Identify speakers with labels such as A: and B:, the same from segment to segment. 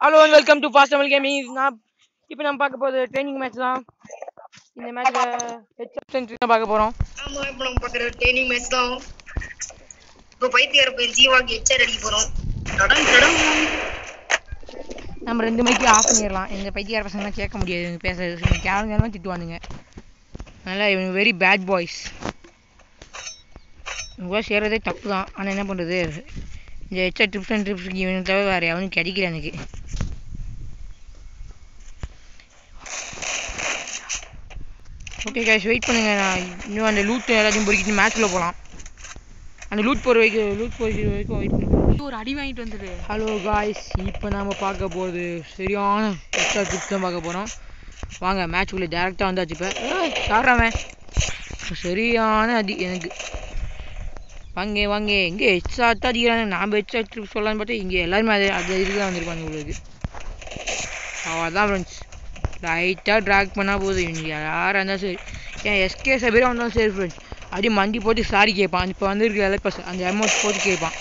A: hello and welcome to fast Tamil gaming நான் இப்போ நம்ம பார்க்க போகிறது ட்ரைனிங் மேட்ச் தான் இந்த மேட்ச்சில் ஹெச்எப் சென்ட்ரி தான் பார்க்க போகிறோம்
B: ஆமா இப்போ நம்ம பாக்குற ட்ரைனிங் மேட்ச் தான் இப்போ பைத்தியார போய் ஜீவாக்கு ஹெச்ஆர் அடிக்க போறோம் தடம் தடம்
A: நம்ம ரெண்டு மணிக்கு ஆஃப் பண்ணிடலாம் இந்த பைத்தியார பசங்களாம் கேட்க முடியாது இவங்க பேசுறது கேளுங்க திட்டுவானுங்க அதனால் இவங்க வெரி பேட் பாய்ஸ் இவங்க கூட சேர்றதே தப்பு தான் ஆனால் என்ன பண்ணுறது இந்த ஹெச்ஆர் ட்ரிப்ஸ் அண்ட் ட்ரிப்ஸ் இவனுக்கு தவிர வேறு எவனும் கிடைக்கல எனக்கு ஓகே guys வெயிட் பண்ணுங்க நான் இன்னும் அந்த லூட் எல்லாத்தையும் பொறுக்கிட்டு மேட்ச்ல போகலாம் அந்த லூட் போகிற வரைக்கும் லூட் போகிற வரைக்கும் வெயிட் பண்ணுங்க
C: ஒரு அடி வாங்கிட்டு வந்துரு
A: ஹலோ காய்ஸ் இப்போ நாம பார்க்க போகிறது சரியான எக்ஸ்ட்ரா டிப்ஸ் தான் பார்க்க போகிறோம் வாங்க மேட்ச்குள்ளே டேரெக்டாக வந்தாச்சு இப்போ சாடுறவன் சரியான அடி எனக்கு வாங்க வாங்க எங்கே எக்ஸ்ட்ரா தான் அடிக்கிறாங்க நாம் எக்ஸ்ட்ரா ட்ரிப்ஸ் சொல்லலாம்னு பார்த்தா இங்கே எல்லாருமே அது அது இதுக்கு தான் வந்திருப்பாங்க உங்களுக்கு அவ்வளோதான் ஃப்ரெண்ட்ஸ் லைட்டாக ட்ராக் பண்ணால் போதும் இவங்க யாராக இருந்தாலும் சரி ஏன் எஸ்கே சபீராக வந்தாலும் சரி ஃப்ரெண்ட்ஸ் அப்படியே மண்டி போட்டு சாரி கேட்பான் இப்போ வந்துருக்கல இப்போ அந்த அமௌண்ட் போட்டு கேட்பான்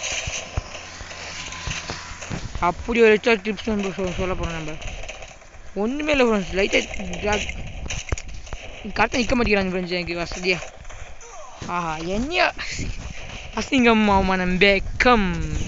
A: அப்படி ஒரு எக்ஸ்ட்ரா டிப்ஸ் நம்ம சொ சொல்ல போகிறோம் நம்ம ஒன்றுமே இல்லை ஃப்ரெண்ட்ஸ் லைட்டாக ட்ராக் கரெக்டாக நிற்க மாட்டேங்கிறாங்க ஃப்ரெண்ட்ஸ் எனக்கு வசதியா ஆஹா என்ன அசிங்கம் அவமானம் பேக்கம்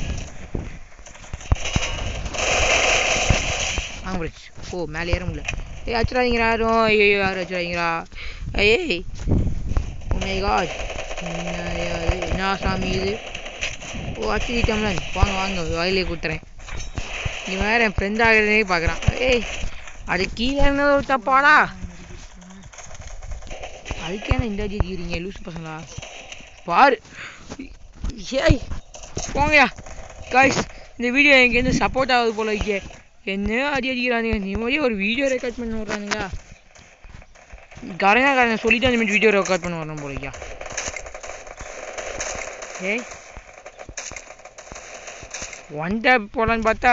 A: வாங்க ஃப்ரெண்ட்ஸ் ஓ மேலே ஏற முடியல ஏய் அச்சுறாதீங்களா யாரும் ஐயோ யாரும் அச்சுறாதீங்களா ஏய் உமை காட் என்ன சாமி இது ஓ அச்சுட்டோம்ல வாங்க வாங்க வயலே கொடுத்துறேன் நீ வேற என் ஃப்ரெண்ட் ஆகிறதே பார்க்குறான் ஏய் அது கீழே இருந்தது ஒரு தப்பாடா அதுக்கேன இந்த அடி அடிக்கிறீங்க லூஸ் பசங்களா பாரு ஏய் போங்கயா காய்ஸ் இந்த வீடியோ எனக்கு எந்த சப்போர்ட் ஆகுது போல இருக்கே என்ன அடி அடிக்கிறானுங்க நிம்மதியே ஒரு வீடியோ ரெக்கார்ட் பண்ணி விட்றானுங்க கரையா கரையா சொல்லிட்டு அந்த வீடியோ ரெக்கார்ட் பண்ண வரணும் போலக்கா ஏய் ஒன் டேப் போடலான்னு பார்த்தா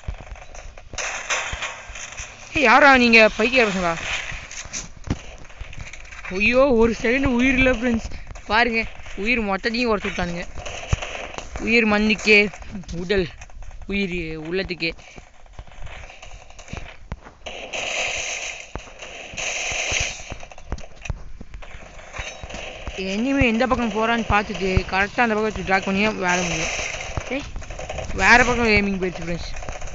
A: ஏய் யாரா நீங்க பைக்கிய பசங்களா ஐயோ ஒரு செகண்ட் உயிர் இல்லை ஃப்ரெண்ட்ஸ் பாருங்க உயிர் மொத்தத்தையும் உடச்சு விட்டானுங்க உயிர் மண்ணுக்கே உடல் உயிர் உள்ளத்துக்கே எனிமே எந்த பக்கம் போகிறான்னு பார்த்துட்டு கரெக்டாக அந்த பக்கம் ட்ராக் பண்ணியே வேலை முடியும் ஏய் வேற பக்கம் ஏமிங் போயிடுச்சு ஃப்ரெண்ட்ஸ்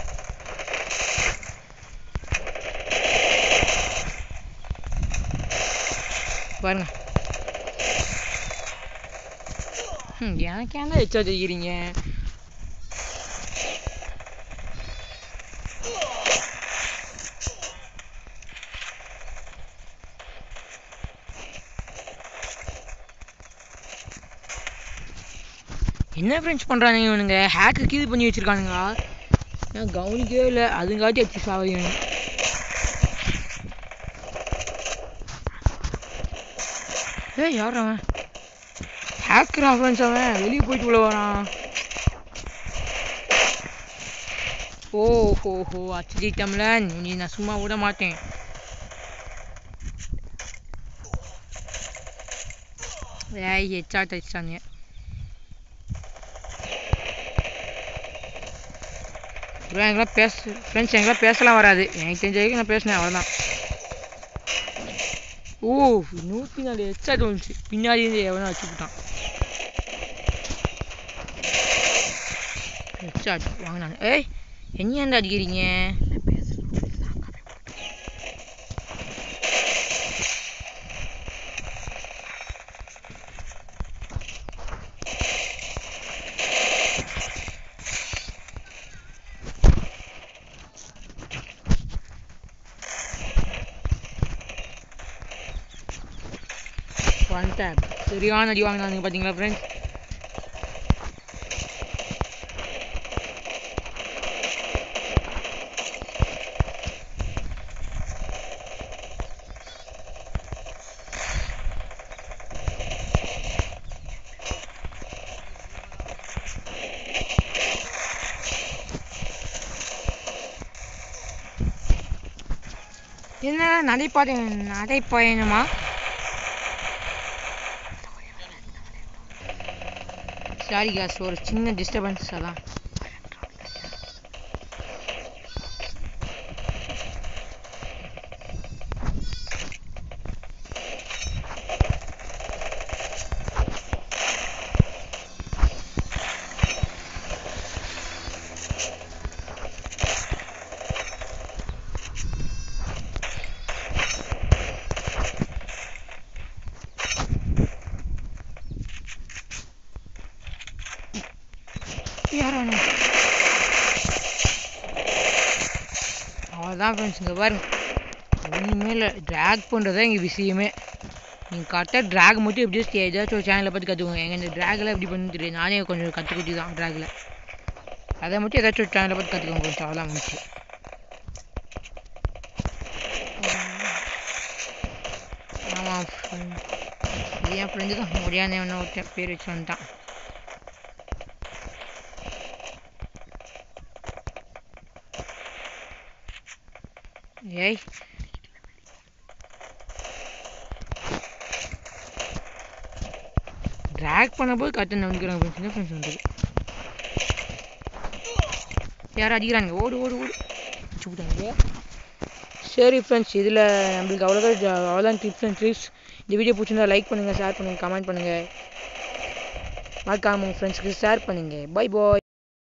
A: பாருங்க ம் எனக்கு ஏன் எச்சா செய்கிறீங்க என்ன ஃப்ரெண்ட்ஸ் பண்ணுறானுங்க இவனுங்க ஹேக்கு கீது பண்ணி வச்சுருக்கானுங்களா நான் கவனிக்கவே இல்லை அதுங்காட்டி அடிச்சு சாவீங்க ஏய் யார் அவன் ஹேக்கரா ஃப்ரெண்ட்ஸ் அவன் வெளியே போயிட்டு உள்ள வரான் ஓ ஹோ ஹோ அச்சுட்டம்ல நீ நான் சும்மா விட மாட்டேன் ஏய் ஹெச்சா தச்சிட்டானுங்க ப்ரோ எங்களாம் பேச ஃப்ரெண்ட்ஸ் எங்களாம் பேசலாம் வராது எனக்கு தெரிஞ்ச வரைக்கும் நான் பேசினேன் அவ்வளோதான் ஓ நூற்றி நாலு எச்சா தோணுச்சு பின்னாடி இருந்து எவனோ வச்சுக்கிட்டான் எச்சா வாங்கினாங்க ஏய் என்ன ஏன்டா அடிக்கிறீங்க ஒன் டேப் சரியான அடி வாங்கினாங்க பார்த்தீங்களா ஃப்ரெண்ட்ஸ் என்ன நடைபாதை நடைப்பயணமா சாரி காஸ் ஒரு சின்ன டிஸ்டர்பன்ஸ் அதான் அதான் ஃப்ரெண்ட்ஸ் இங்கே பாருங்க ஒன்றுமே இல்லை ட்ராக் பண்ணுறதா எங்கள் விஷயமே நீங்கள் கரெக்டாக ட்ராக் மட்டும் எப்படி just ஏதாச்சும் ஒரு சேனலை பார்த்து கற்றுக்கோங்க எங்கள் இந்த ட்ராகில் எப்படி பண்ணு தெரியும் நானே கொஞ்சம் கற்றுக்கிட்டு தான் ட்ராகில் அதை மட்டும் ஏதாச்சும் ஒரு சேனலை பார்த்து கற்றுக்கோங்க கொஞ்சம் அவ்வளோ முடிச்சு ஆமாம் இது என் ஃப்ரெண்டு தான் முடியாத ஒன்று ஒருத்தன் பேர் வச்சு வந்துட்டான் ஏய் ட்ராக் பண்ணும்போது கட்டு நம்பிக்கிறாங்க ஃப்ரெண்ட்ஸ் என்ன ஃப்ரெண்ட்ஸ் பண்ணுறது யாரும் அடிக்கிறாங்க ஓடு ஓடு ஓடு வச்சு விட்டாங்க சரி ஃப்ரெண்ட்ஸ் இதில் நம்மளுக்கு அவ்வளோதான் ஜா- அவ்வளோதான் டிப்ஸ் அண்ட் ட்ரிப்ஸ் இந்த வீடியோ பிடிச்சிருந்தா லைக் பண்ணுங்கள் ஷேர் பண்ணுங்கள் கமெண்ட் பண்ணுங்கள் மறக்காம உங்கள் ஃப்ரெண்ட்ஸ்க்கு ஷேர் பண்ணுங்கள் பை பாய்